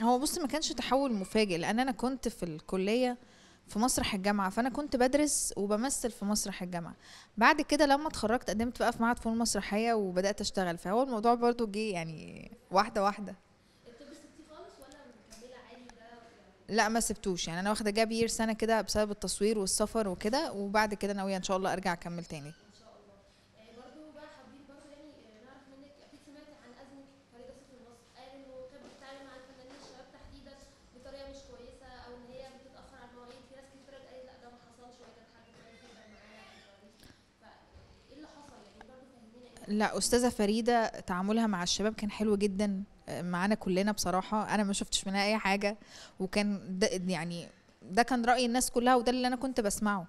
هو بص ما كانش تحول مفاجئ لان انا كنت في الكليه في مسرح الجامعه فانا كنت بدرس وبمثل في مسرح الجامعه بعد كده لما اتخرجت قدمت بقى في معهد فنون مسرحيه وبدات اشتغل فهو الموضوع برضو جه يعني واحده واحده لا ما سبتوش يعني انا واخده جاب يير سنه كده بسبب التصوير والسفر وكده وبعد كده ناويه ان شاء الله ارجع اكمل تاني يعني برضو بقى حابين برضو يعني آه، نعرف منك اكيد سمعتي عن ازمه فريده صوت النصر قال انه كانت بتتعامل مع الفنانين الشباب تحديدا بطريقه مش كويسه او ان هي بتتاخر على المواعيد في ناس كتير قالت لا ده ما حصلش وهي كانت حد كويس جدا معانا في الكواليس. فايه اللي حصل يعني برضو فهمينا ايه لا استاذه فريده تعاملها مع الشباب كان حلو جدا آه، معانا كلنا بصراحه انا ما شفتش منها اي حاجه وكان ده يعني ده كان راي الناس كلها وده اللي انا كنت بسمعه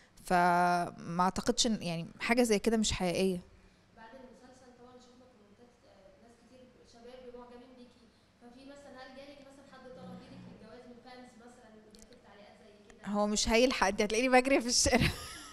فما اعتقدش إن- يعني حاجه زي كده مش حقيقيه بعد المسلسل طبعا شفنا كومنتات آه، ناس كتير شباب معجبين بيكي ففي مثلا هل جالك مثلا حد طلب ايدك للجواز من فانس مثلا جاتك تعليقات زي كده هو مش هيلحق انت هتلاقيني بجري في الشارع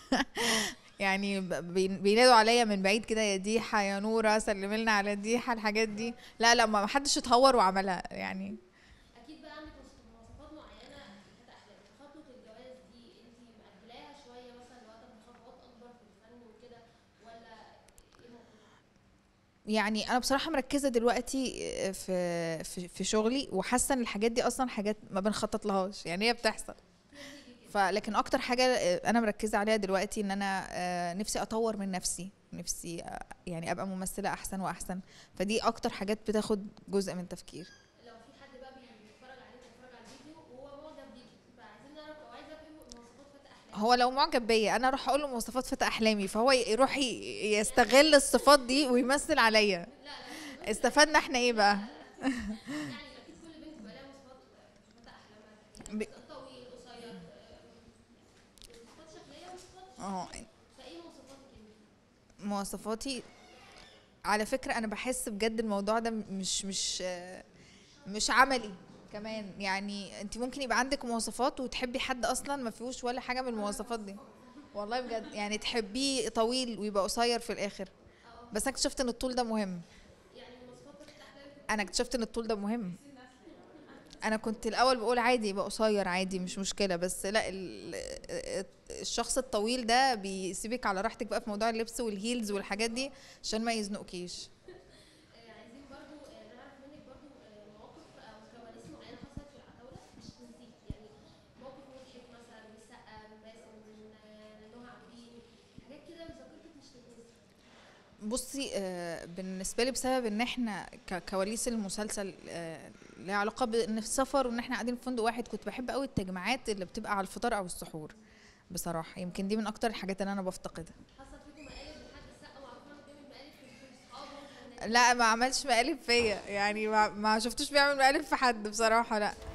يعني ب- بين- بينادوا عليا من بعيد كده يا ديحه يا نوره سلمي لنا على ديحه الحاجات دي لا لا ما حدش اتهور وعملها يعني اكيد بقى عندك مواصف- مواصفات معينه في فتى احلام خطوه الجواز دي انت مأجلاها شويه مثلا لوقت خطوات اكبر في الفن وكده ولا ايه الموضوع؟ يعني انا بصراحه مركزه دلوقتي في في, في شغلي وحاسه ان الحاجات دي اصلا حاجات ما بنخطط لهاش يعني هي بتحصل فلكن اكتر حاجه انا مركزه عليها دلوقتي ان انا آه، نفسي اطور من نفسي نفسي آه، يعني ابقى ممثله احسن واحسن فدي اكتر حاجات بتاخد جزء من تفكير لو في حد بقى بيتفرج عليك بيتفرج على الفيديو وهو معجب بيكي فعايزين نعرف او عايزه افهم مواصفات فتى احلام هو لو معجب بيا انا اروح اقول له مواصفات فتى احلامي فهو يروح ي- يستغل الصفات دي ويمثل عليا استفدنا احنا ايه بقى يعني اكيد كل بنت بقى لها مواصفات فتى احلامها ب- طويل قصير آه، صفات شكليه وصفات اه فايه مواصفاتك انت؟ مواصفاتي على فكرة أنا بحس بجد الموضوع ده مش مش آه، مش عملي كمان يعني أنت ممكن يبقى عندك مواصفات وتحبي حد أصلا ما فيهوش ولا حاجة من المواصفات دي والله بجد يعني تحبيه طويل ويبقى قصير في الآخر بس أنا اكتشفت إن الطول ده مهم يعني مواصفات فتى احلامك أنا اكتشفت إن الطول ده مهم أنا كنت الأول بقول عادي يبقى قصير عادي مش مشكلة بس لا ال- الشخص الطويل ده بيسيبك على راحتك بقى في موضوع اللبس والهيلز والحاجات دي عشان ما يزنقكيش آه، عايزين برضو آه، نعرف منك برضو آه، مواقف او كواليس معينه حصلت في العتاوله مش تنسيك يعني موقف مضحك مثلا من سقا من باسم من آه، نهى عابدين حاجات كده ذاكرتك مش تتنسي بصي آه، بالنسبه لي بسبب ان احنا ك- كواليس المسلسل آه، ليها علاقه بان في سفر وان احنا قاعدين في فندق واحد كنت بحب قوي التجمعات اللي بتبقى على الفطار او السحور بصراحه يمكن دي من اكتر الحاجات اللي انا بفتقدها حصل فيكم مقالب لحد السقا معروف انه بيعمل مقالب في في اصحابه وفنانين لا ما عملش مقالب فيا يعني ما, ما شفتوش بيعمل مقالب في حد بصراحه لا